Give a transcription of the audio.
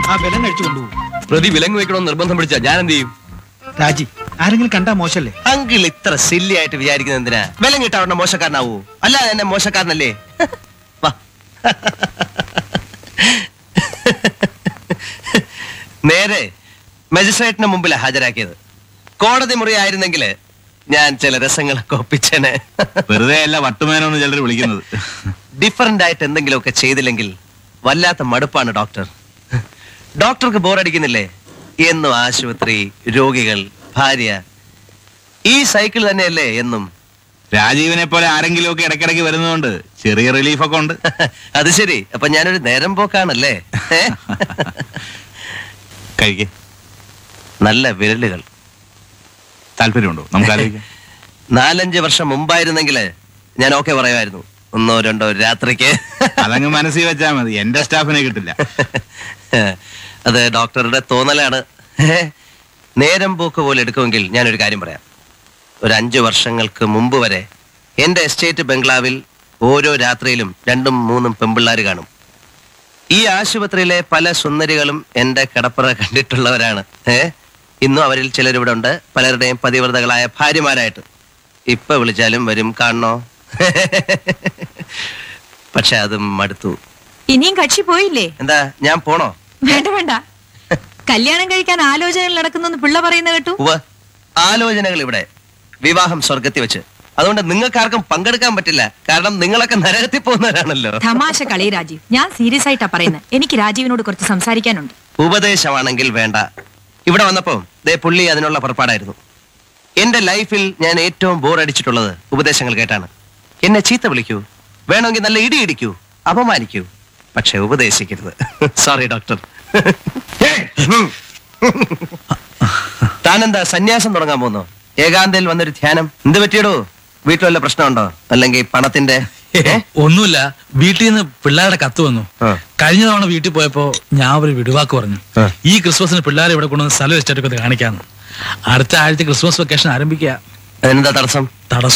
ആ ബലം കഴിച്ചു കൊണ്ടുപോകും പ്രതി വിലങ്ങ് വെക്കണമെന്ന് നിർബന്ധം പിടിച്ചാ ഞാൻ എന്ത് ചെയ്യും രാജി ആരെങ്കിലും കണ്ടാ മോശല്ലേ അങ്കിൾ ഇത്ര സില്ലി ആയിട്ട് വിചാരിക്കുന്നത് എന്തിനാ ബലം കിട്ടാ ഉടനെ മോശക്കാരനാവൂ അല്ലാതെ എന്നെ മോശക്കാരനല്ലേ വാ നേരെ മജിസ്ട്രേറ്റിന് മുമ്പിലാ ഹാജരാക്കിയത് കോടതി മുറി ആയിരുന്നെങ്കിൽ ഞാൻ ചില രസങ്ങളൊക്കെ ഒപ്പിച്ചേനെ വെറുതെ അല്ല വട്ടുമേനോന്ന് ചിലർ വിളിക്കുന്നത് ഡിഫറന്റ് ആയിട്ട് എന്തെങ്കിലുമൊക്കെ ചെയ്തില്ലെങ്കിൽ വല്ലാത്ത മടുപ്പാണ് ഡോക്ടർ ഡോക്ടർക്ക് ബോറടിക്കുന്നില്ലേ എന്നും ആശുപത്രി രോഗികൾ ഭാര്യ ഈ സൈക്കിൾ തന്നെയല്ലേ എന്നും രാജീവിനെ പോലെ ആരെങ്കിലും ഒക്കെ ഇടയ്ക്കിടയ്ക്ക് വരുന്നതുകൊണ്ട് ചെറിയ റിലീഫൊക്കെ ഉണ്ട് അത് ശരി അപ്പൊ ഞാനൊരു നേരം പോക്കാണല്ലേ ഏ? കഴിക്കേ നല്ല വിരലുകൾ താല്പര്യമുണ്ടോ നമുക്ക് ആലോചിക്കാം നാലഞ്ച് വർഷം മുമ്പായിരുന്നെങ്കിൽ ഞാൻ ഓക്കെ പറയുമായിരുന്നു ഒന്നോ രണ്ടോ രാത്രിക്ക് അതങ്ങ് മനസ്സിൽ വെച്ചാൽ മതി എന്റെ സ്റ്റാഫിനെ കിട്ടില്ല അത് ഡോക്ടറുടെ തോന്നലാണ് ഏ? നേരം പോക്ക് പോലെ എടുക്കുമെങ്കിൽ ഞാനൊരു കാര്യം പറയാം ഒരു അഞ്ചു വർഷങ്ങൾക്ക് മുമ്പ് വരെ എന്റെ എസ്റ്റേറ്റ് ബംഗ്ലാവിൽ ഓരോ രാത്രിയിലും രണ്ടും മൂന്നും പെമ്പിള്ളാര് കാണും ഈ ആശുപത്രിയിലെ പല സുന്ദരികളും എന്റെ കടപ്പുറ കണ്ടിട്ടുള്ളവരാണ് ഏ ഇന്നും അവരിൽ ചിലരിവിടെ ഉണ്ട് പലരുടെയും പതിവ്രതകളായ ഭാര്യമാരായിട്ട് ഇപ്പൊ വിളിച്ചാലും വരും കാണണോ പക്ഷെ അതും മടുത്തു ഇനിയും കക്ഷി പോയില്ലേ എന്താ ഞാൻ പോണോ വേണ്ട വേണ്ട കല്യാണം കഴിക്കാൻ ആലോചനകൾ നടക്കുന്നു പിള്ള പറയുന്ന കേട്ടു ഉവ്വ് ആലോചനകൾ ഇവിടെ വിവാഹം സ്വർഗത്തിൽ വെച്ച് അതുകൊണ്ട് നിങ്ങൾക്കാർക്കും പങ്കെടുക്കാൻ പറ്റില്ല കാരണം നിങ്ങളൊക്കെ നരകത്തിൽ പോകുന്നവരാണല്ലോ തമാശ കളി രാജീവ് ഞാൻ സീരിയസ് ആയിട്ടാ പറയുന്നത് എനിക്ക് രാജീവിനോട് കുറച്ച് സംസാരിക്കാനുണ്ട് ഉപദേശമാണെങ്കിൽ വേണ്ട ഇവിടെ വന്നപ്പോ ദേ പുള്ളി അതിനുള്ള പുറപ്പാടായിരുന്നു എന്റെ ലൈഫിൽ ഞാൻ ഏറ്റവും ബോർ അടിച്ചിട്ടുള്ളത് ഉപദേശങ്ങൾ കേട്ടാണ് എന്നെ ചീത്ത വിളിക്കൂ വേണമെങ്കിൽ നല്ല ഇടി ഇടിക്കൂ അപമാനിക്കൂ പക്ഷെ ഉപദേശിക്കരുത് സോറി ഡോക്ടർ താനെന്താ സന്യാസം തുടങ്ങാൻ പോകുന്നു ഏകാന്തയിൽ വന്നൊരു ധ്യാനം എന്ത് പറ്റിയടോ വീട്ടിൽ വല്ല പ്രശ്നമുണ്ടോ അല്ലെങ്കിൽ പണത്തിന്റെ ഏ? ഒന്നുമില്ല വീട്ടിൽ നിന്ന് പിള്ളേരുടെ കത്ത് വന്നു ആ. കഴിഞ്ഞ തവണ വീട്ടിൽ പോയപ്പോ ഞാൻ ഒരു വിടുവാക്ക് പറഞ്ഞു ആ. ഈ ക്രിസ്മസിന് പിള്ളേരെ ഇവിടെ കൊണ്ടുവന്ന് സ്ഥലം വെച്ചിട്ടൊക്കെ കാണിക്കാന്ന് അടുത്ത ആഴ്ച ക്രിസ്മസ് വെക്കേഷൻ ആരംഭിക്കുക അതിനെന്താ തടസ്സം തടസ്സം